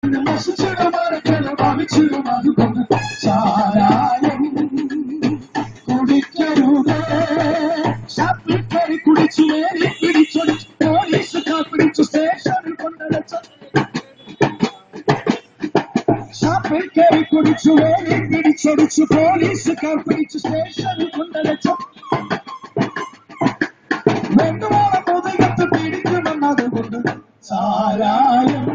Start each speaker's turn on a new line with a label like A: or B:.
A: നശിച്ചിടുമാറക്കല ഭാവിച്ചിടും അതുകൊണ്ട് ചാരായം കുടിക്കരുതേ ഷാപ്പിൽ കയറി കുടിച്ചു ഏറി പിടിച്ചൊടിച്ചു പോലീസുകാർ പിടിച്ചു സ്റ്റേഷനിൽ കൊണ്ടടച്ചു ഷാപ്പിൽ കയറി കുടിച്ചു ഏറി പിടിച്ചൊടിച്ചു പോലീസുകാർ പിടിച്ചു സ്റ്റേഷനിൽ കൊണ്ടടച്ചു വേണ്ടുവോളം മുതലത്ത് പിടിക്കുമെന്നതുകൊണ്ട് സാരായം